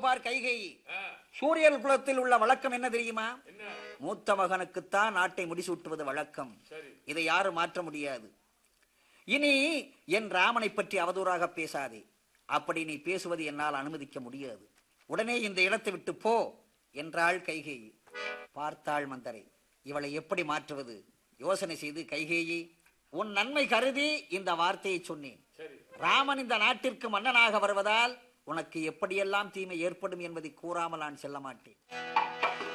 பார் கைகை ஆ, சூரியன் குலத்தில் உள்ள வழக்கம் என்ன தெரியுமா என்ன மூத்த மகனுக்குத்தான் நாட்டை முடிசூட்டுவது வழக்கம் சரி இதை யாரும் மாற்ற முடியாது இனி என் ராமனை பற்றி அவதூறாக பேசாதே அப்படி நீ பேசுவது என்னால் அனுமதிக்க முடியாது உடனே இந்த இடத்தை விட்டு போ என்றாள் கைகேயி பார்த்தாள் மந்தரை இவளை எப்படி மாற்றுவது யோசனை செய்து கைகேயி உன் நன்மை கருதி இந்த வார்த்தையை சொன்னேன் சரி ராமன் இந்த நாட்டிற்கு மன்னனாக வருவதால் உனக்கு எப்படியெல்லாம் தீமை ஏற்படும் என்பதை கூறாமல் நான் செல்ல மாட்டேன்